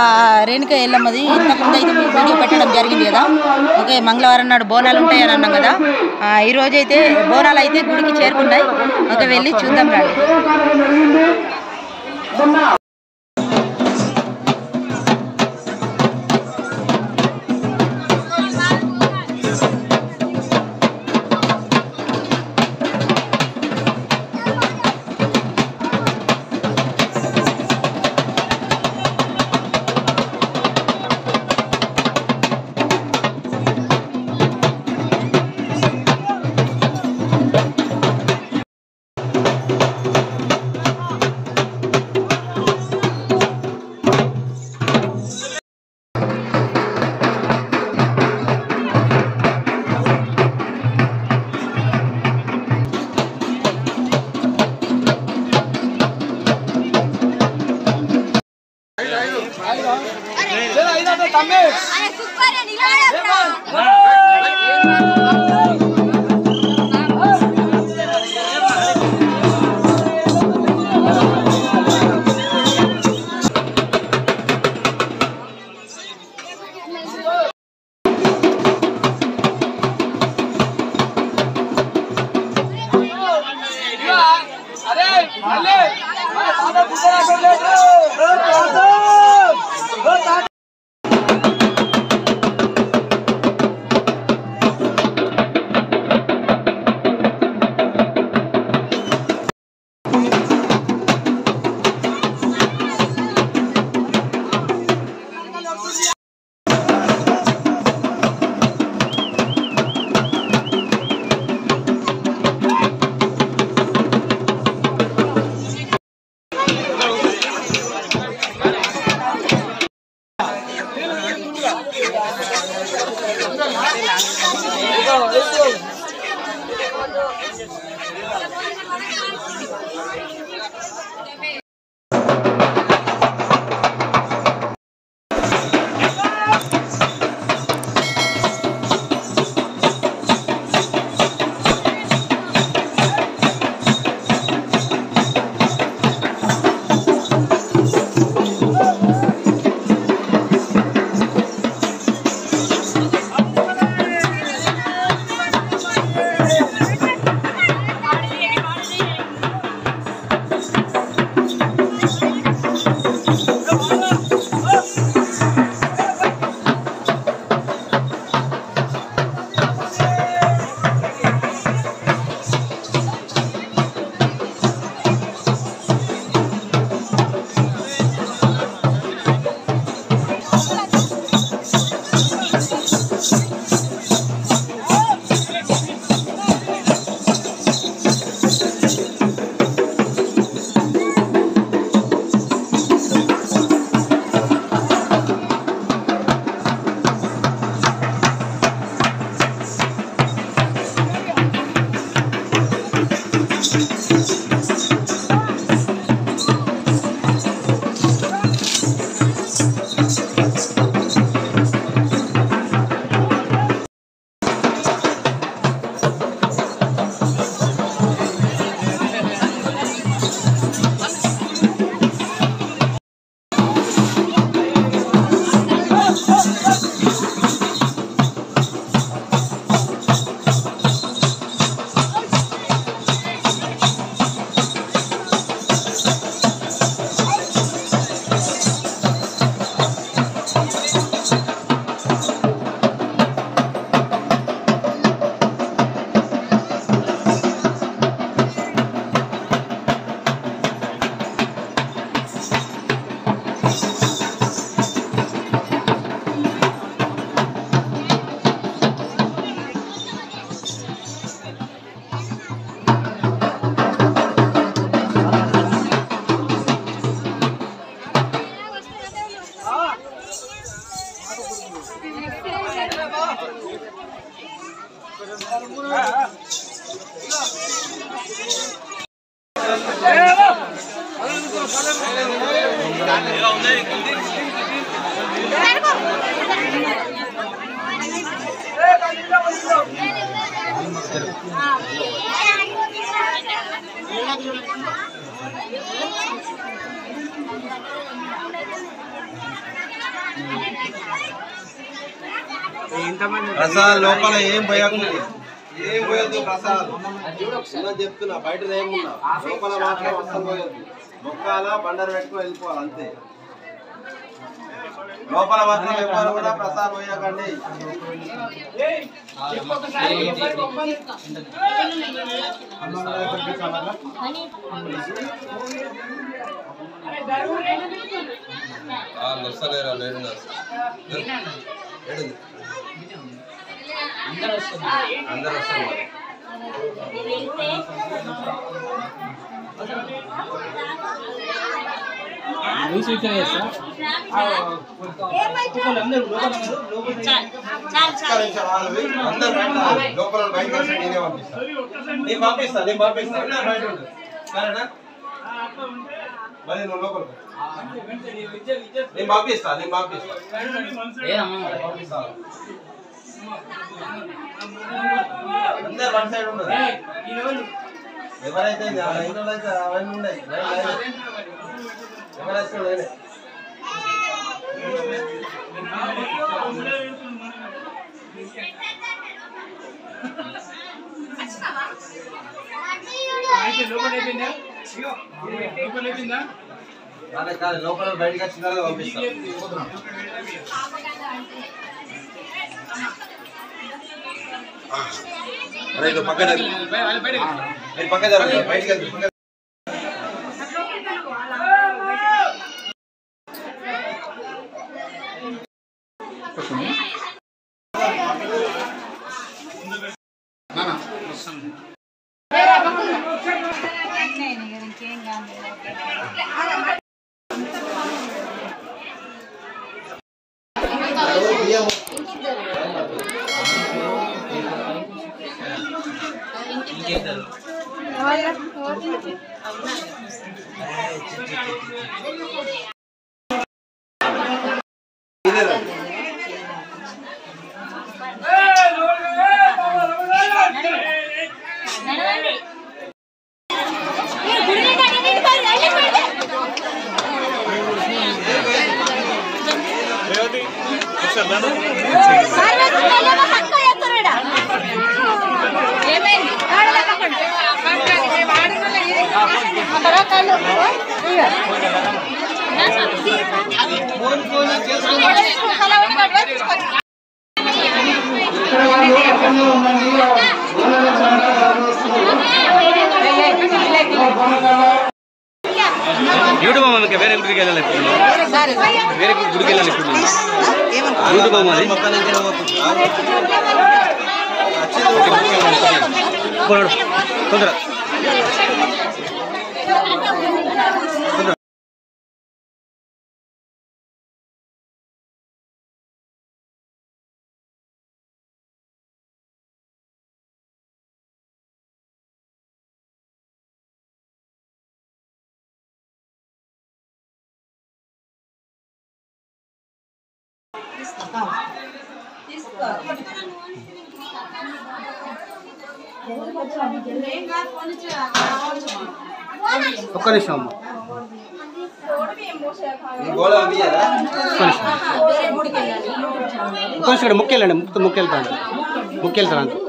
రేణుక ఎల్లమ్మది ఇంతకుముందు అయితే మీకు వీడియో పెట్టడం జరిగింది కదా ఓకే మంగళవారం నాడు బోనాలు ఉంటాయని అన్నాం కదా ఆ, ఈ రోజు అయితే బోనాలు అయితే గుడికి చేరుకున్నాయి ఓకే వెళ్ళి చూద్దాం రండి అరే సూపర్ నిలబడరా ప్రసాద్ లోపల ఏం పోయకుండా ఏం పోయొద్దు ప్రసాద్ ఉన్నది చెప్తున్నా బయట ఏమున్నా లోపల మాత్రం అస్సలు పోయొద్దు మొక్కాల బండరు పెట్టుకుని వెళ్ళిపోవాలి అంతే లోపల మాత్రం ఎవరు కూడా ప్రసాద్ పోయకండి వాళ్ళు వస్తలేరు వాళ్ళు ఏడున్నారు ఏడుంది అందరు వస్తారు అందరు బయట లోపల బయట కలిసి నేనే పంపిస్తా నేను పంపిస్తా నేను పంపిస్తా అందరు బయట ఉండు సరేనా మరి నువ్వు లోపల నేను పంపిస్తా నేను పంపిస్తా పంపిస్తా అందరు వన్ సైడ్ ఉండదు ఎవరైతే ఆ లైన్ లో అయితే అవన్నీ ఉన్నాయి లైన్ లైన్ ఎవరైతే లైన్ కాదు కాదు లోపల బయటకు వచ్చిన తర్వాత పంపిస్తా అరే ఇదో పక్క జరుగు. మీరు పక్క జరగదు బయటికి వెళ్తారు పక్క ఇదే రండి. యూట్యూబ్ అమ్మకి వేరే గుడికి వెళ్ళాలి ఇప్పుడు వేరే గుడికి వెళ్ళాలి ఇప్పుడు యూట్యూబ్ అమ్మ అది మొక్క నుంచి పోతుంది. పోనాడు తొందర ఒక్క నిమిషం అమ్మ ఈ గోడలు తీయరా? ఒక్క నిమిషం ఒక్క నిమిషం ఇక్కడ ముక్కెళ్ళండి ముక్కు ముక్కెళ్తాను ముక్కెళ్తాను అంతే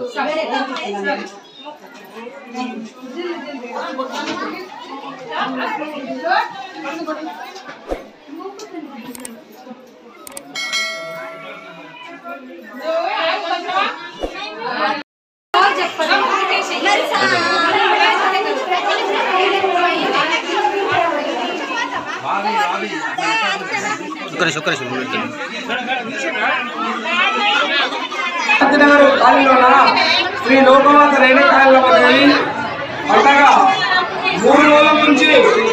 ఒక్క నిమిషం ఒక్క నిమిషం శాంతినగర్ కాలనీలోన శ్రీ లోకమాత రేణుకాయలమ్మ దేవి పండగ మూడు రోజుల నుంచి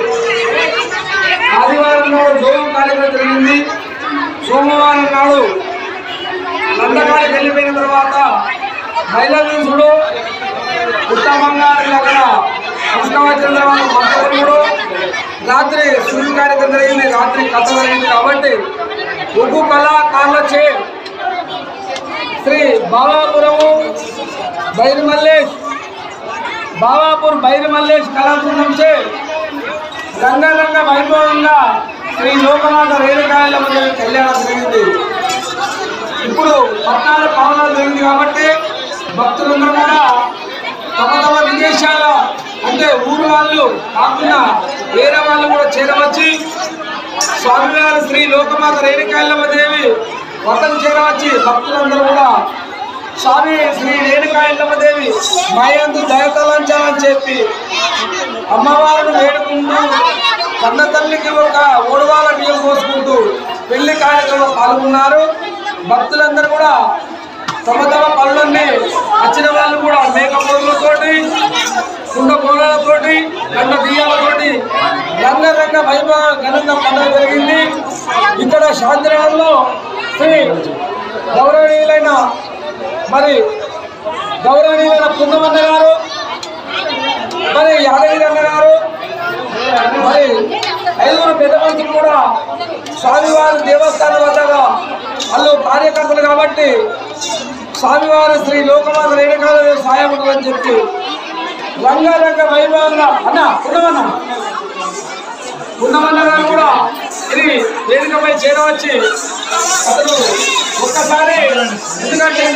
ఆదివారం నాడు జోగం కార్యక్రమం జరిగింది సోమవారం నాడు నందకాడికి వెళ్ళిపోయిన తర్వాత బయలుదేరుడు ఉత్తమంగా అక్కడ కృష్ణవచ్చిన తర్వాత మంత్రుడు రాత్రి సూర్య కార్యక్రమం జరిగింది రాత్రి కథ జరిగింది కాబట్టి ఉగ్గు కళాకారులచే శ్రీ బాబాపురము బైరి మల్లేష్ బాబాపూర్ బైరి మల్లేష్ కళాబృందంచే రంగరంగ వైభవంగా శ్రీ లోకమాత రేణుకాయల కళ్యాణం జరిగింది ఇప్పుడు పద్నాలుగు పవనాలు జరిగింది కాబట్టి భక్తులందరూ కూడా తమ తమ విదేశాల అంటే ఊరు వాళ్ళు కాకుండా వేరే వాళ్ళు కూడా చేరవచ్చి స్వామివారి శ్రీ లోకమాత రేణుకాయలమ్మ దేవి వతం చేరవచ్చి భక్తులందరూ కూడా స్వామి శ్రీ రేణుకాయలమ్మ దేవి మయందు దయతలంచాలని చెప్పి అమ్మవారిని వేడుకుంటూ కన్న తల్లికి ఒక ఓడవాల బియ్యం పోసుకుంటూ పెళ్లి కార్యక్రమంలో పాల్గొన్నారు భక్తులందరూ కూడా తమ తమ పనులన్నీ వచ్చిన వాళ్ళు కూడా మేక పొరులతోటి కుండ పొలాలతోటి గంట బియ్యాలతోటి రంగరంగ వైభవ ఘనంగా పండుగ జరిగింది ఇక్కడ శాంతినగర్లో శ్రీ గౌరవనీయులైన మరి గౌరవనీయులైన కుందమన్న గారు మరి యాదగిరి అన్న గారు మరి ఐదుగురు పెద్ద మనుషులు కూడా స్వామివారి దేవస్థానం వద్దగా వాళ్ళు కార్యకర్తలు కాబట్టి స్వామివారి శ్రీ లోకమాత రేణుకాల సాయం ఉంటుందని చెప్పి రంగారంగ వైభవంగా అన్న ఉన్నవన్న ఉన్నవన్న గారు కూడా ఇది వేదికపై చేరవచ్చి అతను ఒక్కసారి ఎందుకంటే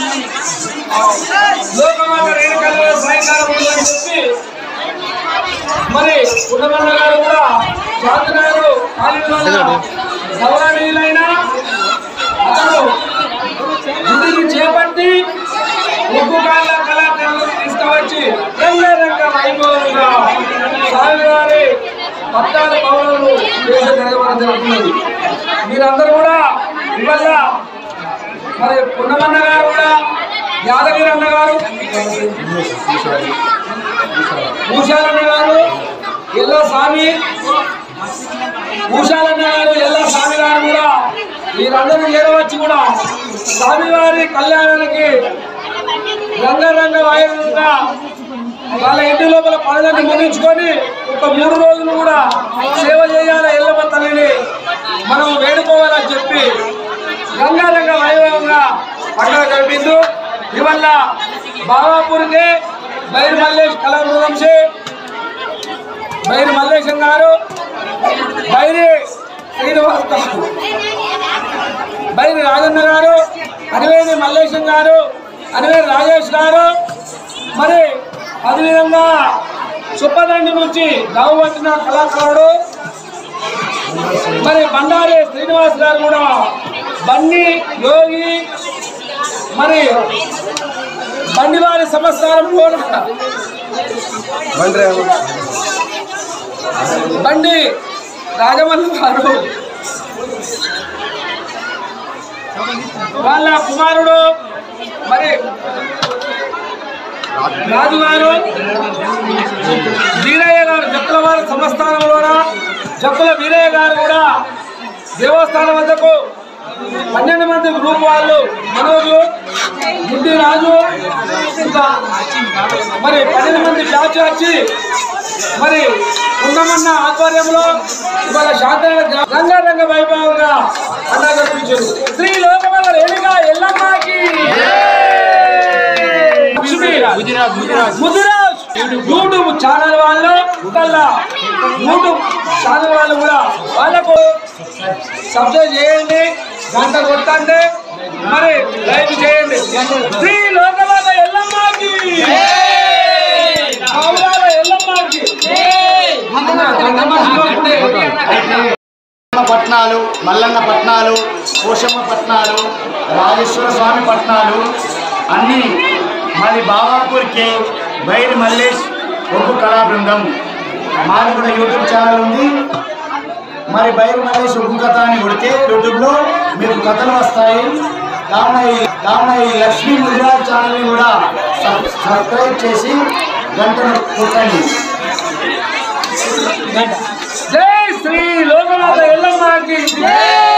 లోకమాత రేణుకాల సాయంకాలం ఉంటుందని చెప్పి మరి ఉండమన్న గారు కూడా శాంతి గారు గౌరవనీయులైన అతను గుడిని చేపట్టి ఉప్పు కాళ్ళ కళాకారులు తీసుకువచ్చి రంగరంగ వైభవంగా స్వామివారి పద్నాలుగు పౌరులు దేశ జరగడం జరుగుతున్నది మీరందరూ కూడా ఇవాళ మరి పున్నమన్న గారు కూడా యాదగిరి అన్న గారు భూషాలన్న గారు ఎల్లో స్వామి భూషాలన్న గారు ఎల్లో స్వామి గారు కూడా వీరందరూ చేరవచ్చి కూడా స్వామివారి కళ్యాణానికి రంగరంగ వాయువుగా వాళ్ళ ఇంటి లోపల పనులన్నీ ముగించుకొని ఒక మూడు రోజులు కూడా సేవ చేయాలి ఎల్లమ్మ తల్లిని మనం వేడుకోవాలని చెప్పి రంగారంగ వైభవంగా పండుగ జరిపింది ఇవల్ల బాబాపూర్కి బైర్ మల్లేష్ కళాబృందం సే బైర్ మల్లేశం గారు బైరి శ్రీనివాస్ గారు బైరి రాజన్న గారు అనివేది మల్లేశం గారు అనివేది రాజేష్ గారు మరి అదేవిధంగా సుప్పదండి నుంచి దావవచ్చిన కళాకారుడు మరి బండారి శ్రీనివాస్ గారు కూడా బండి యోగి మరి బండివారి సంవత్సరం కూడా బండి రాజమల్లి గారు వాళ్ళ కుమారుడు మరి రాజు గారు వీరయ్య గారు జక్కుల వారి సంస్థానంలోన జక్కుల వీరయ్య గారు కూడా దేవస్థానం వద్దకు పన్నెండు మంది గ్రూప్ వాళ్ళు మనోజు గుడ్డి రాజు ఇంకా మరి పన్నెండు మంది బ్యాచ్ వచ్చి మరి ఉండమన్న ఆధ్వర్యంలో ఇవాళ శాంతనగర్ రంగారంగ వైభవంగా పండుగ జరిపించారు శ్రీ లోకమల్ల రేణుగా ఎల్లమ్మకి లక్ష్మి ముదిరాజ్ యూట్యూబ్ ఛానల్ వాళ్ళు కల్లా యూట్యూబ్ ఛానల్ వాళ్ళు కూడా వాళ్ళకు సబ్స్క్రైబ్ చేయండి గంట కొట్టండి మరి లైక్ చేయండి శ్రీ లోకమాత ఎల్లమ్మకి కౌలాల ఎల్లమ్మకి పట్నాలు మల్లన్న పట్నాలు పోషమ్మ పట్నాలు రాజేశ్వర స్వామి పట్నాలు అన్నీ మాది బాబాపూర్కి బైరి మల్లేష్ ఒగ్గు కళా బృందం మాది కూడా యూట్యూబ్ ఛానల్ ఉంది మరి బైరి మల్లేష్ ఒగ్గు కథ అని కొడితే యూట్యూబ్లో మీకు కథలు వస్తాయి కావున ఈ కావున ఈ లక్ష్మీ గుజరాత్ ఛానల్ని కూడా సబ్ సబ్స్క్రైబ్ చేసి గంటను కొట్టండి జై శ్రీ లోకమాత ఎల్లమ్మకి జై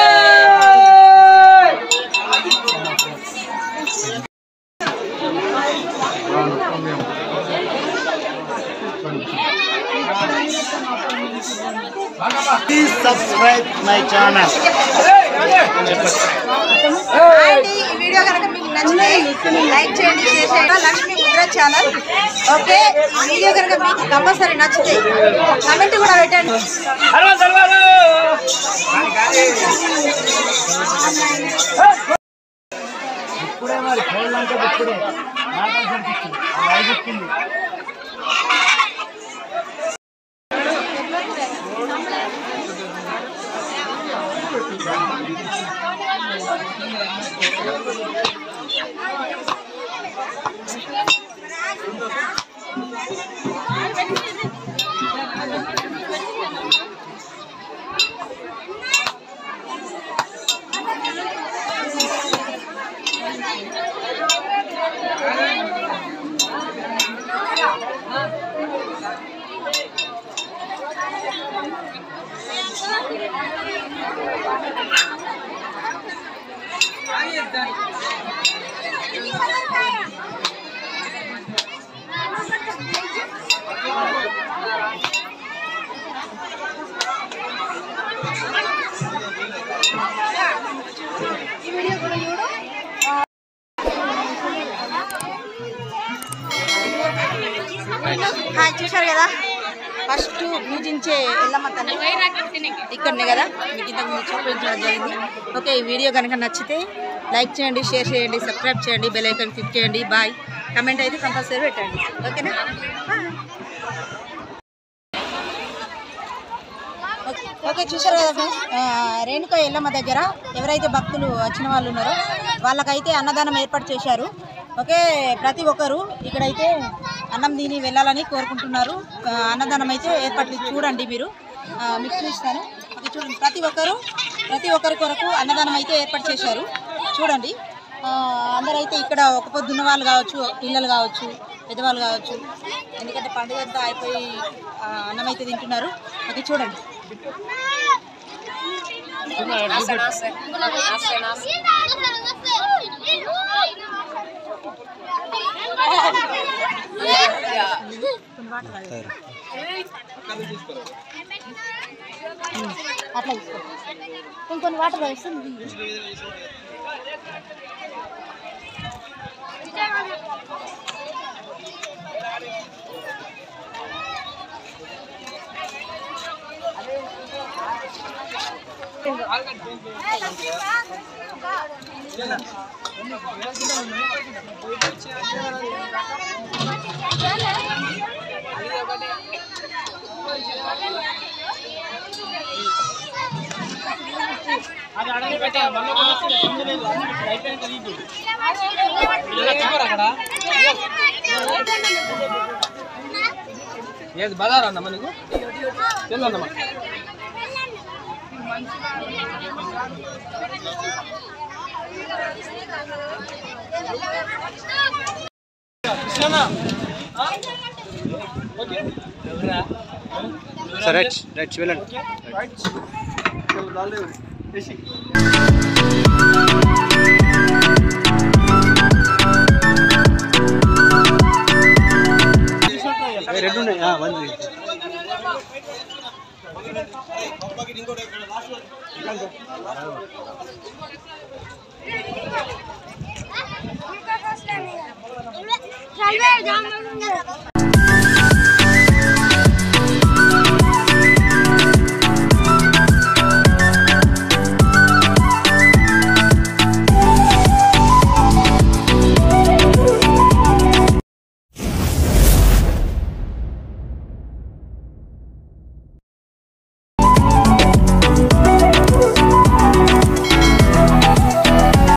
ప్లీజ్ సబ్స్క్రైబ్ మై ఛానల్ అండి ఈ వీడియో కనుక మీకు నచ్చితే లైక్ చేయండి షేర్ చేయండి లక్ష్మీ ముద్ర ఛానల్ ఓకే ఈ వీడియో కనుక మీకు కంపల్సరీ నచ్చితే కమెంట్ కూడా పెట్టండి హలో సర్వాలు హాయ్ చూశారు కదా ఫస్ట్ పూజించే ఎల్లమ్మ తల్లి ఇక్కడనే కదా మీకు ఇంతకు ముందు చూపించడం జరిగింది ఓకే ఈ వీడియో కనుక నచ్చితే లైక్ చేయండి షేర్ చేయండి సబ్స్క్రైబ్ చేయండి బెల్ ఐకాన్ క్లిక్ చేయండి బాయ్ కమెంట్ అయితే కంపల్సరీ పెట్టండి ఓకేనా ఓకే- ఓకే చూశారు కదా ఫ్రెండ్స్ ఆ, రేణుక ఎల్లమ్మ దగ్గర ఎవరైతే భక్తులు వచ్చిన వాళ్ళు ఉన్నారో వాళ్ళకైతే అన్నదానం ఏర్పాటు చేశారు ఓకే ప్రతి ఒక్కరు ఇక్కడైతే అన్నం తిని వెళ్ళాలని కోరుకుంటున్నారు ఆ, అన్నదానం అయితే ఏర్పాట్లు చూడండి మీరు ఆ, మీకు చూస్తాను ఓకే చూడండి ప్రతి ఒక్కరు ప్రతి ఒక్కరి కొరకు అన్నదానం అయితే ఏర్పాటు చేశారు చూడండి ఆ, అందరైతే ఇక్కడ ఒక పొద్దున్న వాళ్ళు కావచ్చు పిల్లలు కావచ్చు పెద్దవాళ్ళు కావచ్చు ఎందుకంటే పండుగ అంతా అయిపోయి ఆ, అన్నం అయితే తింటున్నారు ఓకే చూడండి అట్లా తీసుకో ఇంకొన్ని వాటర్ వేస్తుంది ఏది బజార్ అన్నమ్మా నీకు తెలియదమ్మా సరే రైట్ రైట్ వెళ్ళండి రెండు ఉన్నాయి వన్ చల్వే జామ